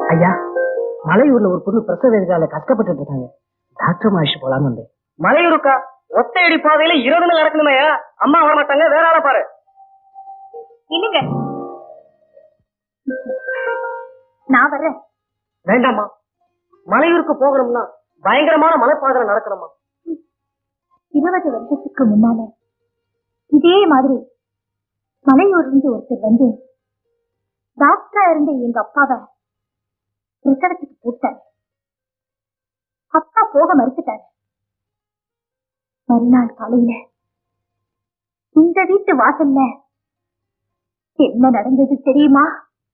ஐயா மலையூர்ல ஒரு பொண்ணு பிரசவ வேதனால கஷ்டப்பட்டு இருக்காங்க டாக்டர் மகேஷ் போலான்னு வந்தேன் மலையூருக்கா ஒத்தையடி பாதையில இருபது நாள் நடக்கணுமே அம்மா வர மாட்டாங்க வேற ஆளை பாரு இல்லைங்க நான் வர்றேன் வேண்டாம்மா மலையூருக்கு போகணும்னா பயங்கரமான மலைப்பாதையில நடக்கணுமா இருபது வருஷத்துக்கு முன்னால இதே மாதிரி மலையூர்ல இருந்து ஒருத்தர் வந்து டாக்டரா இருந்த எங்க அப்பாவை பிரசவத்துக்கு போட்டாரு அப்பா போக மறுத்துட்டாரு மறுநாள் காலையில இந்த வீட்டு வாசல்ல என்ன நடந்தது தெரியுமா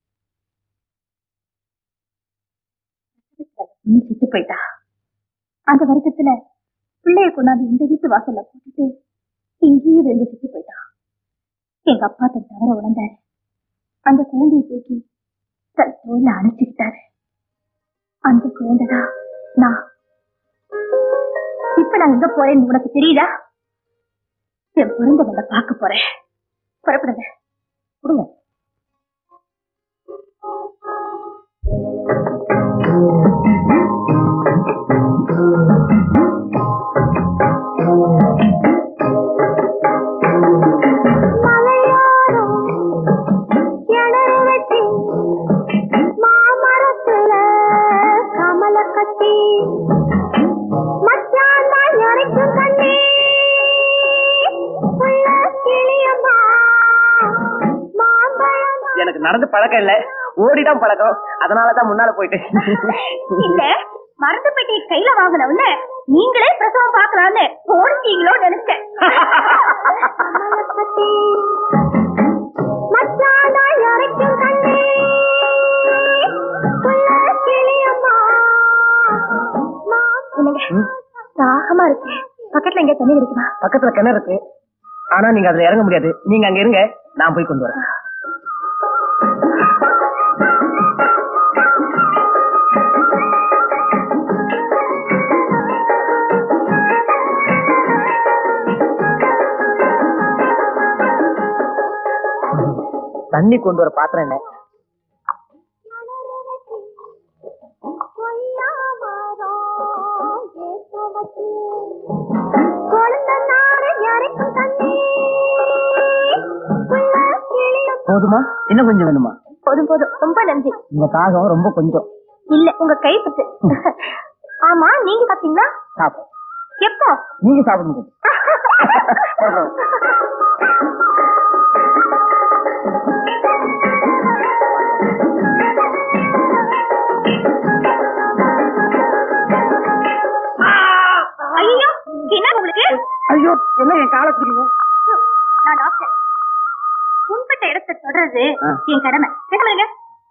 பொண்ணு செத்து போயிட்டா அந்த வருத்தத்துல பிள்ளைய கொண்டாந்து இந்த வீட்டு வாசல்ல போட்டுட்டு இங்கேயே விழுந்து செத்து போயிட்டா எங்க அப்பா தன் தவற உணர்ந்தாரு அந்த குழந்தையை தூக்கி தன் தோல்ல அணைச்சுக்கிட்டாரு அந்த குழந்தைதான் நான் இப்ப நான் எங்க போறேன்னு உனக்கு தெரியுதா என் பிறந்தவங்களை பார்க்க போறேன் புறப்படுங்க கொடுங்க மாமரத்துல கமல கட்டி மச்சான் தான் இறைக்கும் கண்ணி உள்ள கிளியம்மா மாம்பழம் எனக்கு நடந்து பழக்கம் இல்ல ஓடிதான் பழக்கம் அதனாலதான் முன்னால போயிட்டு இல்ல மருந்து பெட்டி கையில வாங்கின உடனே நீங்களே பிரசவம் பாக்கலான்னு ஓடிட்டீங்களோ நினைச்சேன் மச்சானா இறைக்கும் கண்ணே உள்ள கிளியம்மா என்னங்க தாகமா இருக்கு பக்கத்துல எங்க தண்ணி கிடைக்குமா பக்கத்துல கிணறு இருக்கு ஆனா நீங்க அதுல இறங்க முடியாது நீங்க அங்க இருங்க நான் போய் கொண்டு வரேன் தண்ணி கொண்டு வர பாத்திரம் இல்ல போதுமா இன்னும் கொஞ்சம் வேணுமா போதும் போதும் ரொம்ப நன்றி உங்க தாகம் ரொம்ப கொஞ்சம் இல்ல உங்க கை பத்து ஆமா நீங்க சாப்பிட்டீங்களா சாப்பிடும் எப்போ நீங்க சாப்பிடுங்க ஐயோ என்ன உங்களுக்கு ஐயோ என்ன என் காலை பிடிக்குங்க நான் டாக்டர் புண்பட்ட இடத்தை தொடர்றது ஆ. என் கடமை கேட்கலங்க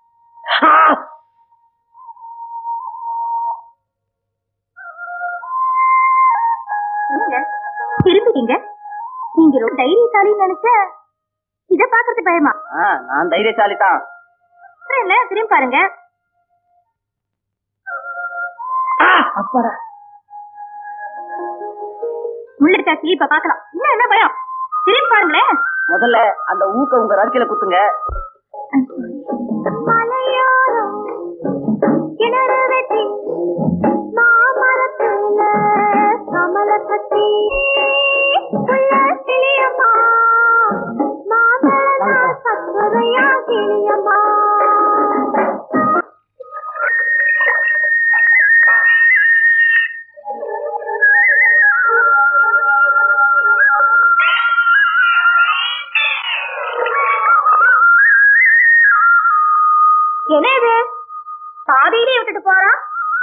என்னங்க திரும்பிட்டீங்க நீங்க ரொம்ப தைரியசாலின்னு நினைச்ச இத பாக்குறது பயமா நான் தைரியசாலி தான் அப்புறம் என்ன திரும்பி பாருங்க அப்பாடா முள்ளெடுத்தாச்சு இப்ப பாக்கலாம் இன்னும் என்ன பயம் திரும்பி பாருங்களேன் முதல்ல அந்த ஊக்க உங்க ரவிக்கையில குத்துங்க மலையோரம் கிணறு வெட்டி மாமரத்துல கமல கட்டி உள்ள கிளியம்மா மாமழ சத்துரையா கிளியம்மா என்ன இது பாதியிலே விட்டுட்டு போறான்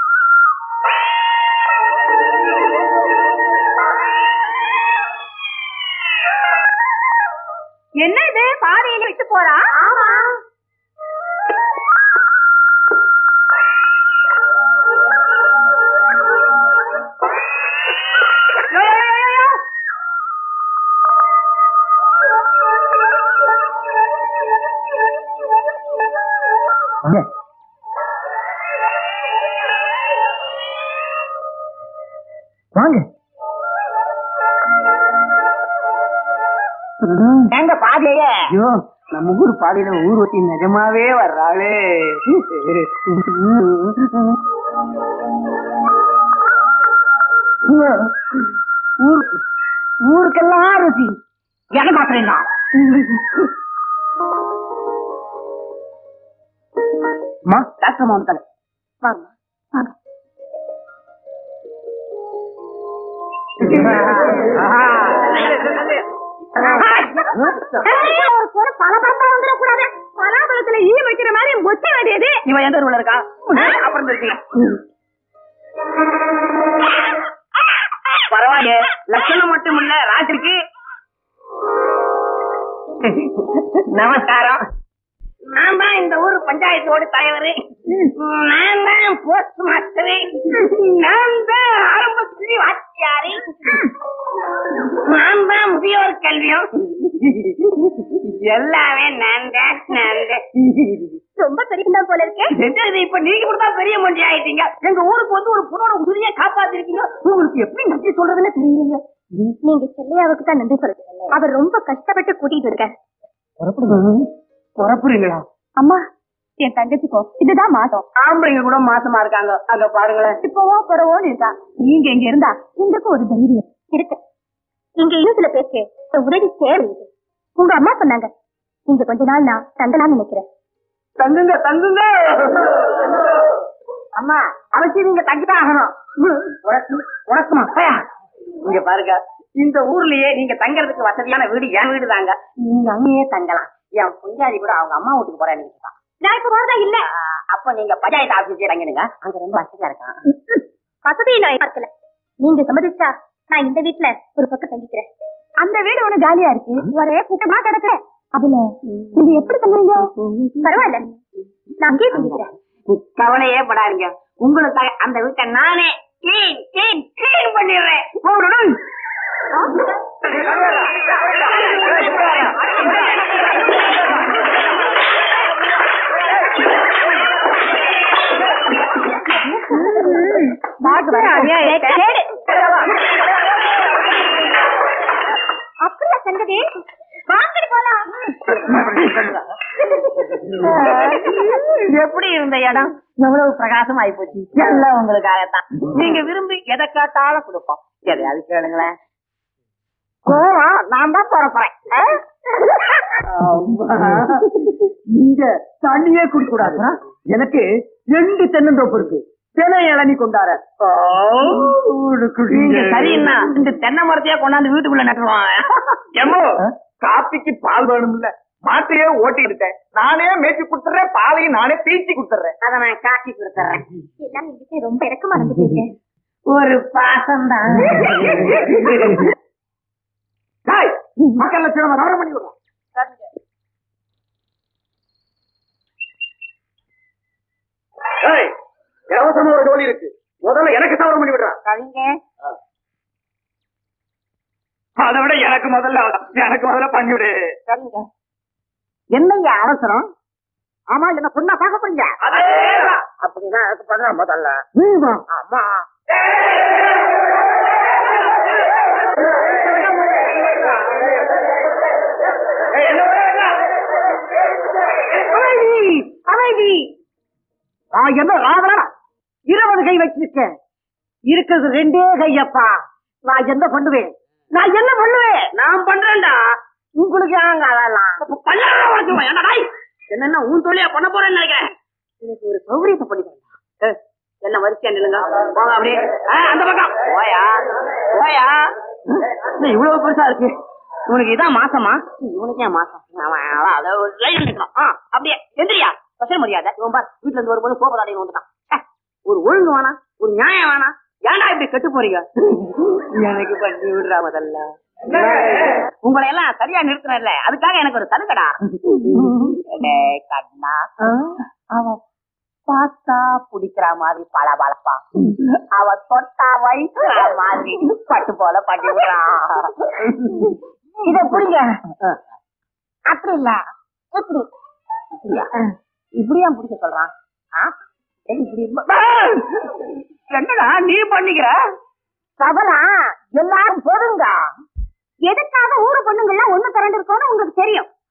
என்ன இது பாதியில விட்டு போறான் ஆமா வாங்க. வாங்க எங்க பாதியே ஐயோ நம்ம ஊர் பாதையில ஊர்வத்தி நிஜமாவே வர்றாளே ஊர் ஊருக்கெல்லாம் ருசி எனக்கு மாத்திரம் தான் அம்மா டாக்டர் அம்மா வந்துட்டாங்க வாங்கம்மா வாங்க ஒரு போன பலபரப்பா வந்துடக்கூடாது பலாபலத்துல ஈ வைக்கிற மாதிரி ஒத்த வேண்டியது இவன் எந்த ஊர்ல இருக்கா அப்புறம் இருக்கீங்க பரவாயில்ல லட்சணம் மட்டும் இல்ல ராத்திரிக்கு நமஸ்காரம் நான் தான் இந்த ஊர் பஞ்சாயத்தோட தலைவர் நான் தான் போஸ்ட் மாஸ்டர் நான் தான் ஆரம்பத்துலி வாத்தியாரி நான் தான் முதியோர் கல்வியும் எல்லாமே நான் தான் நான் தான் ரொம்ப பெரிய போல இருக்கே என்னது இப்ப நீங்க கூட தான் பெரிய மண்டி ஆயிட்டீங்க எங்க ஊருக்கு வந்து ஒரு பொண்ணோட உதிரியா காப்பாத்திருக்கீங்க உங்களுக்கு எப்படி நன்றி சொல்றதுன்னு தெரியலைங்க நீங்க செல்லையாவுக்கு தான் நன்றி சொல்லுங்க அவர் ரொம்ப கஷ்டப்பட்டு கூட்டிட்டு இருக்க புறப்புறீங்களா அம்மா என் தங்கச்சிக்கோ இதுதான் மாதம் ஆம்பளைங்க கூட மாசமா இருக்காங்க அங்க பாருங்களேன் இப்பவோ குறவோன்னு இருக்கா நீங்க இங்க இருந்தா எங்களுக்கு ஒரு தைரியம் இருக்கு இங்க இன்னும் சில பேருக்கு ஒரு உதவி தேவை உங்க அம்மா சொன்னாங்க இங்க கொஞ்ச நாள் நான் தங்கலாம்னு நினைக்கிறேன் தங்குங்க தங்குங்க அம்மா அவசியம் நீங்க தங்கிதான் ஆகணும் உனக்கு உனக்குமா பயா. இங்க பாருங்க இந்த ஊர்லயே நீங்க தங்கறதுக்கு வசதியான வீடு என் வீடு தாங்க நீங்க அங்கேயே தங்கலாம் என் புஞ்சாதி கூட அவங்க அம்மா வீட்டுக்கு போறேன்னு நினைச்சிட்டான் நான் இப்ப போறதா இல்ல அப்ப நீங்க பஞ்சாயத்து ஆபீஸ்லயே தங்கிடுங்க அங்க ரொம்ப வசதியா இருக்கான் வசதியை நான் பார்க்கல நீங்க சம்மதிச்சா நான் இந்த வீட்ல ஒரு பக்கம் தங்கிக்கிறேன் அந்த வீடு ஒண்ணு ஜாலியா இருக்கு ஒரே கூட்டமா கிடக்கு அதுல நீங்க எப்படி தங்குவீங்க பரவாயில்ல நான் அங்கேயே தங்கிக்கிறேன் கவலையே படாதீங்க உங்களுக்கு அந்த வீட்டை நானே கிளீன் கிளீன் கிளீன் பண்ணிடுறேன் போடுடா. அப்படியா சங்கதி வாங்கிட்டு போலாம் எப்படி இருந்த இடம் எவ்வளவு பிரகாசம் ஆயி போச்சு எல்லாம் உங்களுக்காகத்தான் நீங்க விரும்பி எதை கேட்டாலும் கொடுப்போம் எதையாவது கேளுங்களேன் கோவம் நான் தான் போறப்பறேன் நீங்க தண்ணியே குடிக்க கூடாது எனக்கு ரெண்டு தென்னந்தோப்பு இருக்கு தினை இளநி கொண்டார நீங்க சரின்னா இந்த தென்னை மரத்தையே கொண்டாந்து வீட்டுக்குள்ள நட்டுருவாங்க எம்மோ காப்பிக்கு பால் வேணும்ல மாட்டையே ஓட்டி இருக்கேன் நானே மேய்ச்சி கொடுத்துறேன் பாலையும் நானே பீச்சி கொடுத்துறேன் அதை நான் காட்சி கொடுத்துறேன் எல்லாம் என்கிட்ட ரொம்ப இறக்கமா இருந்துட்டீங்க ஒரு பாசம் தான் மக்கள் லட்சணம் கவனம் பண்ணி விடுறோம் ஏய், இலவசமா ஒரு ஜோலி இருக்கு முதல்ல எனக்கு சவரம் பண்ணி விடுறான் கவிங்க அதை விட எனக்கு முதல்ல எனக்கு முதல்ல பண்ணி விடு சரிங்க என்னய்யா அவசரம் ஆமா என்ன பொண்ணா பார்க்க போறீங்க அதேதான். அப்படின்னா அதுக்கு பண்ண முதல்ல ஆமா ஏய், என்ன வேலை? அமைதி அமைதி நான் என்ன ராவணா இருபது கை வச்சிருக்கேன் இருக்கிறது ரெண்டே கையப்பா நான் என்ன பண்ணுவேன் நான் என்ன பண்ணுவேன் நான் பண்றேன்டா உங்களுக்கு ஏங்க அதெல்லாம் பல்லாயிரம் உடைச்சிருவேன். ஏன்டா டேய்? என்னென்ன உன் தொழில பண்ண போறேன்னு நினைக்கிறேன் எனக்கு ஒரு சௌகரியத்தை பண்ணி தரேன்டா. ஏய், எல்லாம் வரிசையா நில்லுங்க போங்க அப்படியே ஆ, அந்த பக்கம் போயா போயா என்ன இவ்வளவு பெருசா இருக்கு இவனுக்கு இதான் மாசமா இவனுக்கு ஏன் மாசம் அவன் அவன் அதை ஒரு லைன் நிற்கணும் ஆ அப்படியே எந்திரியா ஸ்பெஷல் மரியாதை இவன் பார் வீட்டுல இருந்து வரும்போது சோபதாடின்னு வந்துட்டான் ச்சே, ஒரு ஒழுங்கு வேணாம் ஒரு நியாயம் வேணாம் ஏன்டா இப்படி கெட்டு போறீங்க எனக்கு பண்ணி விடுறா முதல்ல உங்களை எல்லாம் சரியா நிறுத்தினல அதுக்காக எனக்கு ஒரு சலுக்கடா டேய் கண்ணா அவன் பார்த்தா பிடிக்கிற மாதிரி பல பழப்பா அவ தொட்டா வயிற்றுற மாதிரி பட்டு போல பண்ணி விடுறான் இத புரியுங்க அப்படி இல்ல எப்படி இப்படியா இப்படியா பிடிக்க சொல்றான் ஆ? ஏய், இப்படி இருப்ப- என்னடா நீ பண்ணிக்கிற சபலா எல்லாரும் போதுங்க எதுக்காக ஊரு பொண்ணுங்க எல்லாம் ஒண்ணு திரண்டு இருக்கோம்னு உங்களுக்கு தெரியும்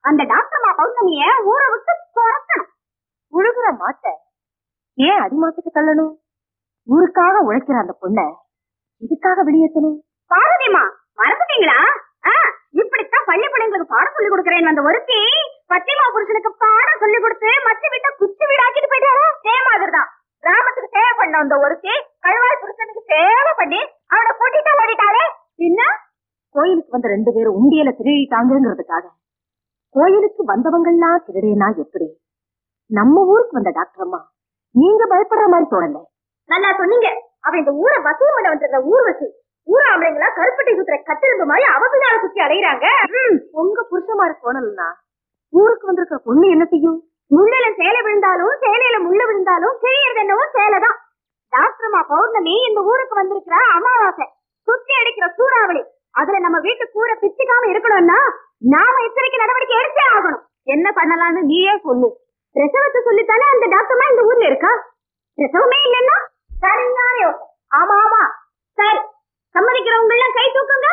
அந்த டாக்டர்மா பௌர்ணமிய ஊரை விட்டு துரத்தணும் உழுகுற மாட்டை ஏன் அடிமாட்டுக்கு தள்ளணும் ஊருக்காக உழைக்கிற அந்த பொண்ண இதுக்காக வெளியேற்றணும் பார்வதிமா மறந்துட்டீங்களா ஆ, இப்படித்தான் பள்ளி பிள்ளைங்களுக்கு பாடம் சொல்லி கொடுக்கறேன் அந்த ஒருத்தி பத்திமா புருஷனுக்கு பாடம் சொல்லி கொடுத்து மச்சு விட்ட குச்சி வீடாக்கிட்டு போயிட்டாரு அதே மாதிரிதான் கிராமத்துக்கு சேவை பண்ண அந்த ஒருத்தி கழுவாய் புருஷனுக்கு சேவை பண்ணி அவனை கூட்டிட்டு ஓடிட்டாளே என்ன கோயிலுக்கு வந்த ரெண்டு பேரும் உண்டியல திருடிட்டாங்கிறதுக்காக கோயிலுக்கு வந்தவங்கெல்லாம் திருடேனா எப்படி நம்ம ஊருக்கு வந்த டாக்டர் அம்மா நீங்க பயப்படுற மாதிரி தோணல நல்லா சொன்னீங்க அவ இந்த ஊரை வசூல் பண்ண வந்திருந்த ஊர்வசி ஊர் ஆம்பளைங்களா கருப்பட்டி சுத்துற கட்டிருந்த மாதிரி அவ பின்னால சுத்தி அலையிறாங்க உங்க புருஷமாரு போனலனா ஊருக்கு வந்திருக்க பொண்ணு என்ன செய்யும் முள்ளில சேலை விழுந்தாலும் சேலையில முள்ள விழுந்தாலும் கிழியறது என்னவோ சேலைதான் டாக்டர்மா பௌர்ணமி இந்த ஊருக்கு வந்திருக்கிற அமாவாசை சுத்தி அடிக்கிற சூறாவளி அதுல நம்ம வீட்டு கூரை பிச்சுக்காம இருக்கணும்னா நாம எச்சரிக்கை நடவடிக்கை எடுத்தே ஆகணும் என்ன பண்ணலாம்னு நீயே சொல்லு பிரசவத்தை சொல்லித்தானே அந்த டாக்டர்மா இந்த ஊர்ல இருக்கா பிரசவமே இல்லைன்னா சரியான யோசனை ஆமா ஆமா சரி சம்மதிக்கிறவங்க எல்லாம் கை தூக்குங்க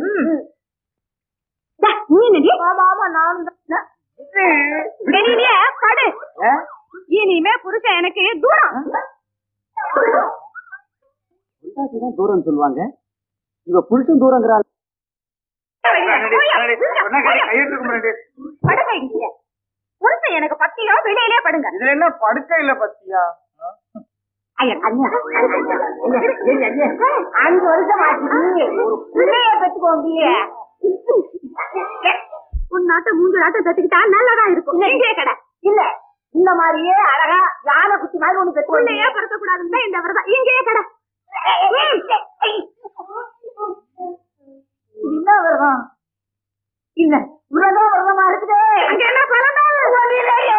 டா, நீ என்னடி ஆமா ஆமா நானும் வெளியிலே படு இனிமே புருஷன் எனக்கு தூரம் பொண்டாட்டிதான் தூரம் சொல்லுவாங்க இவ புருஷன் தூரங்கிறாள் கையெழுத்துக்கு முன்னாடி படுங்க இங்க புருஷன் எனக்கு பத்தியோ வெளியிலே படுங்க இதுல என்ன படுக்க இல்ல பத்தியா ஐயா கண்ணா அஞ்சு வருஷம் ஆச்சு ஒரு பிள்ளைய பெற்றுக்கோங்க உன் நாட்டை மூன்று நாட்டை பெற்றுக்கிட்டா நல்லதா இருக்கும் எங்கே கடை இல்ல இந்த மாதிரியே அழகா யானை குட்டி மாதிரி ஒண்ணு பெற்று பிள்ளையே பிறக்க கூடாதுன்னு இந்த விரதம் இங்கேயே கடை இது என்ன விரதம் இல்ல விரதம் விரதமா இருக்குது அங்க என்ன பழமா வழியிலேயே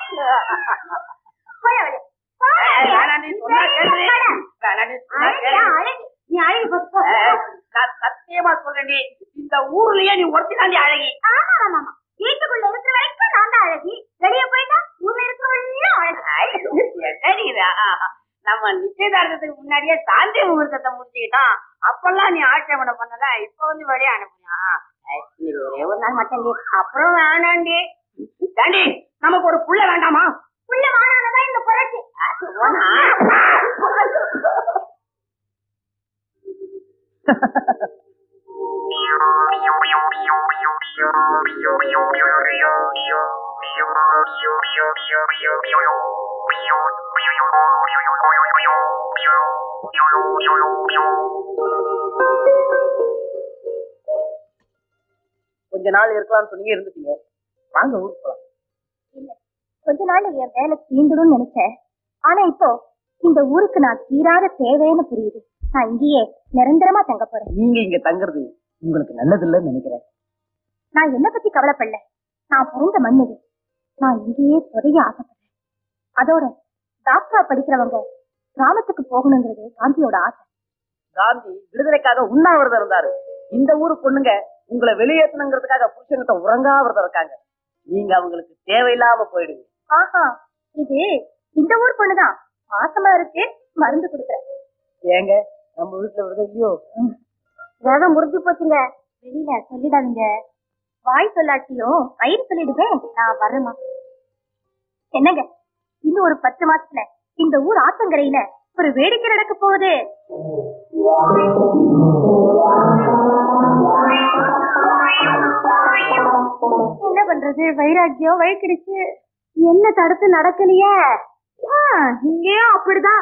போய் அவளே. போய். வேணாண்டி, சொன்னா கேளு. வேணாண்டி, சொன்னா கேளு. அழகி. நீ அழகி போ, போ. ஏய், நான் சத்தியமா சொல்றேன்டி இந்த ஊர்லயே நீ ஒருத்தி தாண்டி அழகி ஆமா, ஆமா, ஆமா. வீட்டுக்குள்ள இருக்கிற வரைக்கும் நான் தான் அழகி வெளியே போயிட்டா ஊர்ல இருக்கிறவெல்லாம் அழகி என்னடி இது? நம்ம நிச்சயதார்த்தத்துக்கு முன்னாடியே சாந்தி முகூர்த்தத்தை முடிச்சுக்கிட்டோம் அப்பெல்லாம் நீ ஆட்சேபனை பண்ணல இப்ப வந்து வெளியே அனுப்புனியா ஏய், இன்னைக்கு ஒரே ஒரு நாள் மட்டும் அப்புறம் வேணாண்டி தாண்டி நமக்கு ஒரு புள்ள வேண்டாமா புள்ள வாழானதான் இந்த புரட்சி கொஞ்ச நாள் இருக்கலாம்னு சொன்னீங்க இருந்துட்டீங்க வாங்க ஊருக்கு போலாம் இல்ல கொஞ்ச நாள் என் வேலை தீந்துடும் நினைச்சேன் ஆனா இப்போ இந்த ஊருக்கு நான் தீராத தேவைன்னு புரியுது நான் இங்கேயே நிரந்தரமா தங்க போறேன் நீங்க இங்க தங்குறது உங்களுக்கு நல்லது இல்லைன்னு நினைக்கிறேன் நான் என்ன பத்தி கவலைப்படல நான் பிறந்த மண் இது நான் இங்கேயே புதைய ஆசைப்படுறேன் அதோட டாக்டரா படிக்கிறவங்க கிராமத்துக்கு போகணுங்கிறது காந்தியோட ஆசை காந்தி விடுதலைக்காக உண்ணாவிரதம் இருந்தாரு இந்த ஊரு பொண்ணுங்க உங்களை வெளியேற்றணுங்கிறதுக்காக புருஷன்கிட்ட உறங்காவிரதம் இருக்காங்க நீங்க அவங்களுக்கு தேவையில்லாம போயிடுங்க ஆஹா இது இந்த ஊர் பொண்ணுதான் மாசமா இருக்கு மருந்து கொடுக்குறேன் ஏங்க நம்ம வீட்டுல விரதம் இல்லையோ வேகம் முறிஞ்சு போச்சுங்க வெளியில சொல்லிடாதீங்க வாய் சொல்லாட்டியும் வயிறு சொல்லிடுவேன் நான் வரேம்மா என்னங்க இன்னும் ஒரு பத்து மாசத்துல இந்த ஊர் ஆத்தங்கரையில ஒரு வேடிக்கை நடக்க போகுது என்ன பண்றது வைராக்கியம் வயிற்றுச்சு என்ன தடுத்து நடக்கலையே ஆ, இங்கேயும் அப்படிதான்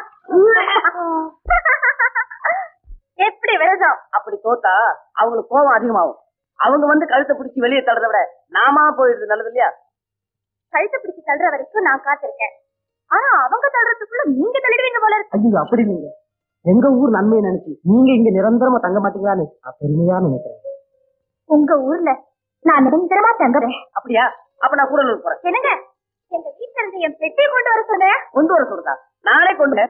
எப்படி விரதம் அப்படி தோத்தா அவங்களுக்கு கோபம் அதிகமாகும் அவங்க வந்து கழுத்தை பிடிச்சி வெளியே தள்ளுறத விட நாமா போயிடுறது நல்லது இல்லையா கழுத்தை பிடிச்சு தள்ளுற வரைக்கும் நான் காத்திருக்கேன் ஆனா அவங்க தள்ளுறதுக்குள்ள நீங்க தள்ளிடுவீங்க போல இருக்கு ஐயோ அப்படி நீங்க எங்க ஊர் நன்மையை நினைச்சு நீங்க இங்க நிரந்தரமா தங்க மாட்டீங்களான்னு நான் பெருமையா நினைக்கிறேன் உங்க ஊர்ல நான் நிரந்தரமா தங்குறேன் அப்படியா அப்ப நான் கூடலூர் போறேன் என்னங்க எங்க வீட்டுல இருந்து என் பெட்டியை கொண்டு வர சொன்னேன் கொண்டு வர சொல்றதா நானே கொண்டு